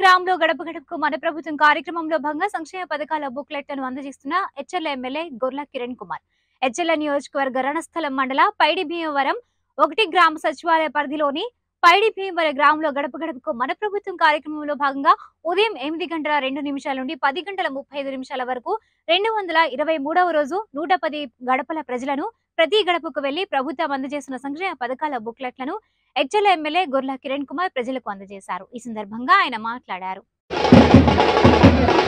గ్రామంలో గడప గడపకు మన ప్రభుత్వం కార్యక్రమంలో భాగంగా సంక్షేమ పథకాల బుక్లెట్లను అందజేస్తున్న హెచ్ఎల్ ఎమ్మెల్యే గొర్ల కిరణ్ కుమార్ హెచ్ఎల్ నియోజకవర్గ రణస్థలం మండల పైడి భీమవరం ఒకటి గ్రామ సచివాలయ పరిధిలోని పైడి భీమవరం గ్రామంలో గడప గడపకు మన ప్రభుత్వం కార్యక్రమంలో భాగంగా ఉదయం ఎనిమిది గంటల రెండు నిమిషాల నుండి పది గంటల ముప్పై ఐదు నిమిషాల వరకు రెండు వందల ఇరవై మూడవ రోజు నూట పది గడపల ప్రజలను ప్రతి గడపకు వెళ్లి ప్రభుత్వం అందజేస్తున్న సంక్షేమ పథకాల బుక్లెట్లను హెచ్ఎల్ ఎమ్మెల్యే గొర్ల కిరణ్ కుమార్ ప్రజలకు అందజేశారు ఈ సందర్భంగా ఆయన మాట్లాడారు